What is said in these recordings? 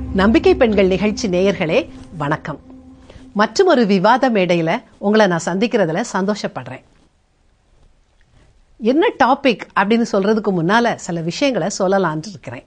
நம்பிக்கை பெண்கள் நிகழ்ச்சி நேயர்களே வணக்கம் மற்றும் ஒரு விவாத மேடையில உங்களை நான் சந்திக்கிறதுல சந்தோஷப்படுறேன் என்ன டாபிக் அப்படின்னு சொல்றதுக்கு முன்னால சில விஷயங்களை சொல்லலான்னு இருக்கிறேன்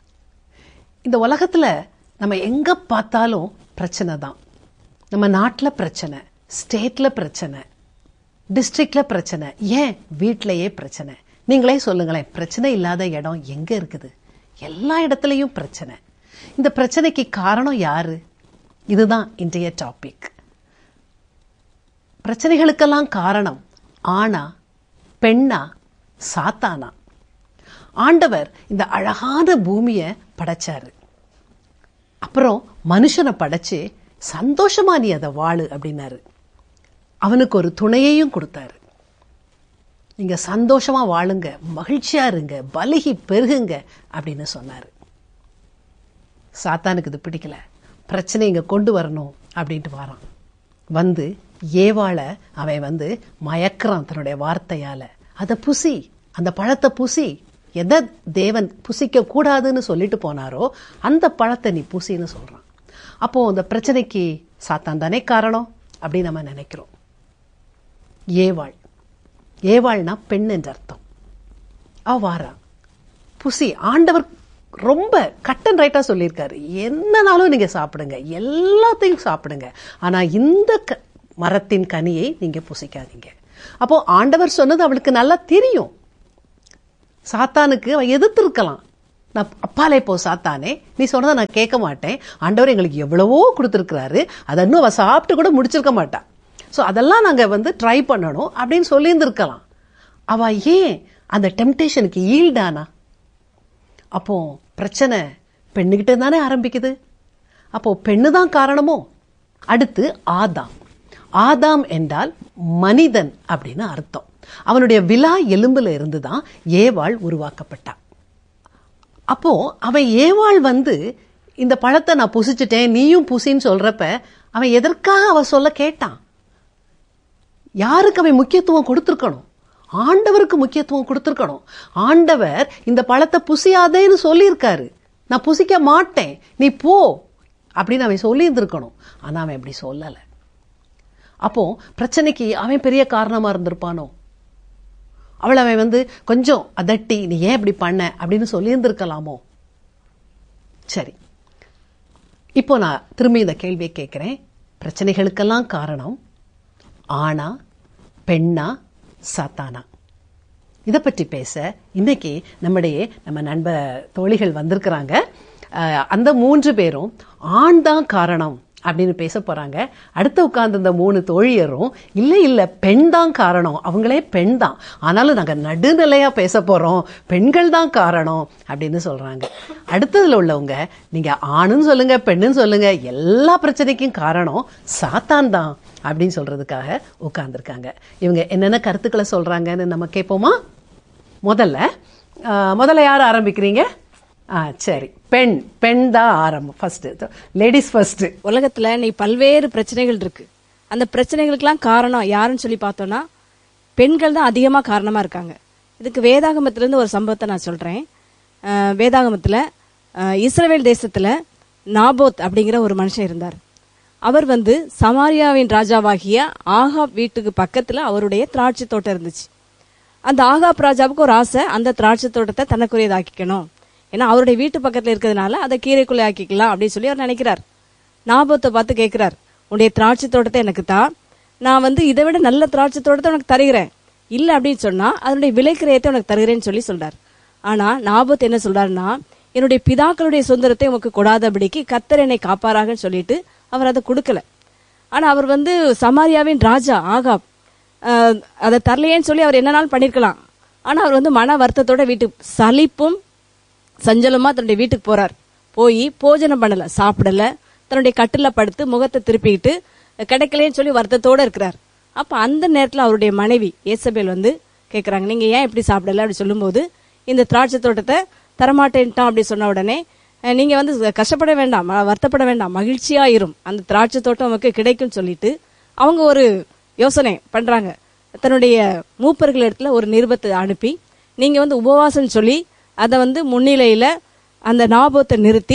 இந்த உலகத்துல நம்ம எங்க பார்த்தாலும் பிரச்சனை தான் நம்ம நாட்டுல பிரச்சனை ஸ்டேட்ல பிரச்சனை டிஸ்ட்ரிக்ட்ல பிரச்சனை ஏன் வீட்டிலேயே பிரச்சனை நீங்களே சொல்லுங்களேன் பிரச்சனை இல்லாத இடம் எங்க இருக்குது எல்லா இடத்துலயும் பிரச்சனை இந்த பிரச்சனைக்கு காரணம் யாரு இதுதான் இன்றைய டாபிக் பிரச்சனைகளுக்கெல்லாம் காரணம் ஆணா பெண்ணா சாத்தானா ஆண்டவர் இந்த அழகான பூமியை படைச்சாரு அப்புறம் மனுஷனை படைச்சு சந்தோஷமா நீ அதை வாழு அப்படின்னாரு அவனுக்கு ஒரு துணையையும் கொடுத்தாரு நீங்க சந்தோஷமா வாழுங்க மகிழ்ச்சியா இருங்க பலகி பெருகுங்க அப்படின்னு சொன்னாரு சாத்தானுக்கு இது பிடிக்கல பிரச்சனை இங்க கொண்டு வரணும் அப்படின்ட்டு வரான் வந்து ஏவாள அவன் வந்து மயக்கிறான் தன்னுடைய வார்த்தையால அதை புசி அந்த பழத்தை புசி எதை தேவன் புசிக்க கூடாதுன்னு சொல்லிட்டு போனாரோ அந்த பழத்தை நீ புசின்னு சொல்றான் அப்போ அந்த பிரச்சனைக்கு சாத்தான் தானே காரணம் அப்படின்னு நம்ம நினைக்கிறோம் ஏவாள் ஏவாள்னா பெண் என்ற அர்த்தம் அவ வாரா புசி ஆண்டவர் ரொம்ப கட் அண்ட் ரைட்டா சொல்லியிருக்காரு என்னனாலும் நீங்க சாப்பிடுங்க எல்லாத்தையும் சாப்பிடுங்க ஆனா இந்த க- மரத்தின் கனியை நீங்க புசிக்காதீங்க அப்போ ஆண்டவர் சொன்னது அவளுக்கு நல்லா தெரியும் சாத்தானுக்கு அவன் எதிர்த்து இருக்கலாம் நான் அப்பாலே போ சாத்தானே நீ சொன்னதை நான் கேட்க மாட்டேன் ஆண்டவர் எங்களுக்கு எவ்வளவோ கொடுத்துருக்கிறாரு அதை இன்னும் அவ சாப்பிட்டு கூட முடிச்சிருக்க மாட்டா ஸோ அதெல்லாம் நாங்க வந்து ட்ரை பண்ணணும் அப்படின்னு சொல்லியிருந்திருக்கலாம் அவ ஏன் அந்த டெம்டேஷனுக்கு ஈல்டானா அப்போ பிரச்சனை பெண்ணுகிட்ட தானே ஆரம்பிக்குது அப்போ பெண்ணு தான் காரணமோ அடுத்து ஆதாம் ஆதாம் என்றால் மனிதன் அப்படின்னு அர்த்தம் அவனுடைய விலா எலும்புல இருந்து தான் ஏவாள் உருவாக்கப்பட்டா அப்போ அவன் ஏவாள் வந்து இந்த பழத்தை நான் புசிச்சிட்டேன் நீயும் புசின்னு சொல்றப்ப அவன் எதற்காக அவ சொல்ல கேட்டான் யாருக்கு அவன் முக்கியத்துவம் கொடுத்திருக்கணும் ஆண்டவருக்கு முக்கியத்துவம் கொடுத்திருக்கணும் ஆண்டவர் இந்த பழத்தை புசியாதேன்னு சொல்லியிருக்காரு நான் புசிக்க மாட்டேன் நீ போ அப்படின்னு அவன் சொல்லியிருந்திருக்கணும் ஆனா அவன் அப்படி சொல்லல அப்போ பிரச்சனைக்கு அவன் பெரிய காரணமா இருந்திருப்பானோ அவளை அவன் வந்து கொஞ்சம் அதட்டி நீ ஏன் இப்படி பண்ண அப்படின்னு சொல்லியிருந்திருக்கலாமோ சரி இப்போ நான் திரும்பி இந்த கேள்வியை கேட்கிறேன் பிரச்சனைகளுக்கெல்லாம் காரணம் ஆணா பெண்ணா சாத்தானா இதை பற்றி பேச இன்னைக்கு நம்முடைய நம்ம நண்ப தோழிகள் வந்திருக்கிறாங்க அஹ், அந்த மூன்று பேரும் ஆண் தான் காரணம் அப்படின்னு பேச போறாங்க அடுத்து உட்கார்ந்து இந்த மூணு தோழியரும் இல்ல இல்ல பெண் தான் காரணம் அவங்களே பெண் தான் ஆனாலும் நாங்க நடுநிலையா பேச போறோம் பெண்கள் தான் காரணம் அப்படின்னு சொல்றாங்க அடுத்ததுல உள்ளவங்க நீங்க ஆணுன்னு சொல்லுங்க பெண்ணுன்னு சொல்லுங்க எல்லா பிரச்சனைக்கும் காரணம் சாத்தான் தான் அப்படின்னு சொல்றதுக்காக உட்கார்ந்துருக்காங்க இவங்க என்னென்ன கருத்துக்களை சொல்றாங்கன்னு நம்ம கேட்போமா முதல்ல ஆ, முதல்ல யார் ஆரம்பிக்கிறீங்க ஆ சரி பெண் பெண் தான் ஆரம்பம் ஃபர்ஸ்ட் லேடிஸ் ஃபர்ஸ்ட் உலகத்துல நீ பல்வேறு பிரச்சனைகள் இருக்கு அந்த பிரச்சனைகளுக்கெல்லாம் காரணம் யாருன்னு சொல்லி பார்த்தோம்னா பெண்கள் தான் அதிகமா காரணமா இருக்காங்க இதுக்கு வேதாகமத்துல இருந்து ஒரு சம்பவத்தை நான் சொல்றேன் அஹ், வேதாகமத்துல அஹ், இஸ்ரவேல் தேசத்துல நாபோத் அப்படிங்கிற ஒரு மனுஷன் இருந்தார் அவர் வந்து சமாரியாவின் ராஜாவாகிய ஆகாப் வீட்டுக்கு பக்கத்துல அவருடைய திராட்சை தோட்டம் இருந்துச்சு அந்த ஆகாப் ராஜாவுக்கு ஒரு ஆசை அந்த திராட்சை தோட்டத்தை தனக்குரியதாக்கிக்கணும் ஏன்னா அவருடைய வீட்டு பக்கத்துல இருக்கிறதுனால அதை கீரைக்குள்ளே ஆக்கிக்கலாம் அப்படின்னு சொல்லி அவர் நினைக்கிறார் நாபத்தை பார்த்து கேட்கிறார் உன்னுடைய திராட்சை தோட்டத்தை எனக்கு தா நான் வந்து இதை விட நல்ல திராட்சை தோட்டத்தை உனக்கு தருகிறேன் இல்ல அப்படின்னு சொன்னா அதனுடைய விலைக்கிரயத்தை உனக்கு தருகிறேன்னு சொல்லி சொல்றார் ஆனா நாபத் என்ன சொல்றாருன்னா என்னுடைய பிதாக்களுடைய சுதந்திரத்தை உனக்கு கொடாதபடிக்கு கத்தர் என்னை காப்பாராகன்னு சொல்லிட்டு அவர் அதை கொடுக்கல ஆனா அவர் வந்து சமாரியாவின் ராஜா ஆகாப் ஆஹ், அதை தரலையேன்னு சொல்லி அவர் என்னனாலும் பண்ணிருக்கலாம் ஆனா அவர் வந்து மன வருத்தத்தோட வீட்டுக்கு சலிப்பும் சஞ்சலமா தன்னுடைய வீட்டுக்கு போறார் போய் போஜனம் பண்ணல சாப்பிடல தன்னுடைய கட்டில படுத்து முகத்தை திருப்பிக்கிட்டு கிடைக்கலன்னு சொல்லி வருத்தத்தோட இருக்கிறார் அப்ப அந்த நேரத்துல அவருடைய மனைவி ஏசபேல் வந்து கேக்குறாங்க நீங்க ஏன் இப்படி சாப்பிடல அப்படி சொல்லும்போது இந்த திராட்சை தோட்டத்தை தரமாட்டேன்ட்டான் அப்படி சொன்ன உடனே அஹ், நீங்க வந்து கஷ்டப்பட வேண்டாம் ம- வருத்தப்பட வேண்டாம் மகிழ்ச்சியா இரும் அந்த திராட்சை தோட்டம் உமக்கு கிடைக்கும் சொல்லிட்டு அவங்க ஒரு யோசனை பண்றாங்க தன்னுடைய மூப்பர்கள் இடத்துல ஒரு நிருபத்தை அனுப்பி நீங்க வந்து உபவாசம் சொல்லி அதை வந்து முன்னிலையில அந்த நாபத்தை நிறுத்தி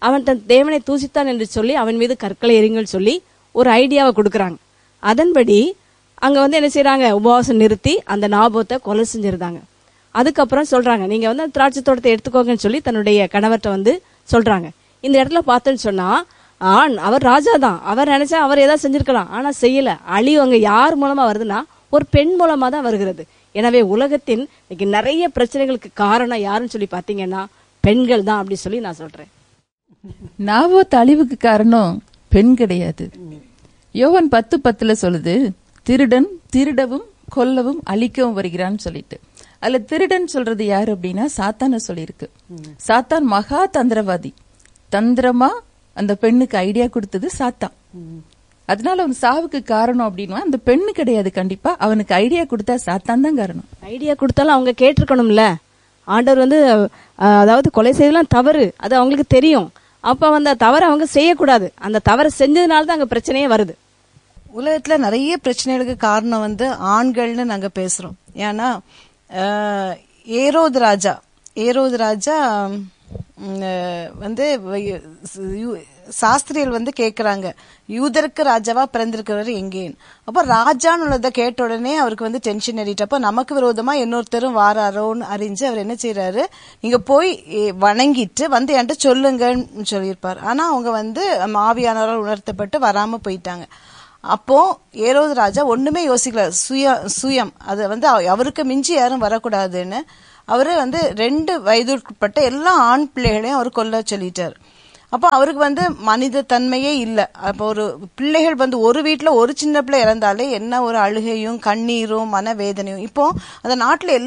அவன் தன் தேவனை தூசித்தான் என்று சொல்லி அவன் மீது கற்களை எறிங்கள் சொல்லி ஒரு ஐடியாவை கொடுக்கறாங்க அதன்படி அங்க வந்து என்ன செய்றாங்க உபவாசம் நிறுத்தி அந்த நாபோத்தை கொலை செஞ்சிருந்தாங்க அதுக்கப்புறம் சொல்றாங்க நீங்க வந்து அந்த திராட்சை தோட்டத்தை எடுத்துக்கோங்கன்னு சொல்லி தன்னுடைய கணவர்கிட்ட வந்து சொல்றாங்க இந்த இடத்துல பார்த்தேன்னு சொன்னா ஆண் அவர் ராஜா தான் அவர் நினைச்சா அவர் ஏதாவது செஞ்சிருக்கலாம் ஆனா செய்யல அழிவு அங்க யார் மூலமா வருதுன்னா ஒரு பெண் மூலமா தான் வருகிறது எனவே உலகத்தின் இன்னைக்கு நிறைய பிரச்சனைகளுக்கு காரணம் யாருன்னு சொல்லி பாத்தீங்கன்னா பெண்கள் தான் அப்படி சொல்லி நான் சொல்றேன் நாவோத் அழிவுக்கு காரணம் பெண் கிடையாது யோவான் பத்து பத்துல சொல்லுது திருடன் திருடவும் கொல்லவும் அழிக்கவும் வருகிறான்னு சொல்லிட்டு அதுல திருடன் சொல்றது யாரு அப்படின்னா சாத்தான சொல்லியிருக்கு சாத்தான் மகா தந்திரவாதி தந்திரமா அந்த பெண்ணுக்கு ஐடியா கொடுத்தது சாத்தான் அதனால அவன் சாவுக்கு காரணம் அப்படின்னா அந்த பெண்ணு கிடையாது கண்டிப்பா அவனுக்கு ஐடியா கொடுத்தா சாத்தான் தான் காரணம் ஐடியா கொடுத்தாலும் அவங்க கேட்டிருக்கணும்ல ஆண்டவர் வந்து அஹ், அதாவது கொலை செய்யலாம் தவறு அது அவங்களுக்கு தெரியும் அப்ப அந்த தவறை அவங்க செய்யக்கூடாது அந்த தவறை செஞ்சதுனால தான் அங்க பிரச்சனையே வருது உலகத்துல நிறைய பிரச்சனைகளுக்கு காரணம் வந்து ஆண்கள்னு நாங்க பேசுறோம் ஏன்னா அஹ், ஏரோது ராஜா ஏரோது ராஜா ம், அஹ், வந்து வ- யூ- சாஸ்திரிகள் வந்து கேக்குறாங்க யூதருக்கு ராஜாவா பிறந்திருக்கிறவர் எங்கேன்னு அப்போ ராஜான்னு உள்ளதை கேட்ட உடனே அவருக்கு வந்து டென்ஷன் ஏறிட்டு அப்போ நமக்கு விரோதமா இன்னொருத்தரும் வாராரோன்னு அறிஞ்சு அவர் என்ன செய்யறாரு நீங்க போய் எ, வணங்கிட்டு வந்து என்கிட்ட சொல்லுங்கன்னு சொல்லியிருப்பார் ஆனா அவங்க வந்து மாவியானவரால் உணர்த்தப்பட்டு வராம போயிட்டாங்க அப்போ ஏரோது ராஜா ஒண்ணுமே யோசிக்கல சுய சுயம் அது வந்து அவ- அவருக்கு மிஞ்சி யாரும் வரக்கூடாதுன்னு அவரு வந்து ரெண்டு வயதுக்குட்பட்ட எல்லா ஆண் பிள்ளைகளையும் அவர் கொல்ல சொல்லிட்டார் அப்போ அவருக்கு வந்து மனித தன்மையே இல்லை அப்போ ஒரு பிள்ளைகள் வந்து ஒரு வீட்டில் ஒரு சின்ன பிள்ளை இறந்தாலே என்ன ஒரு அழுகையும் கண்ணீரும் மனவேதனையும் இப்போ அந்த நாட்டில்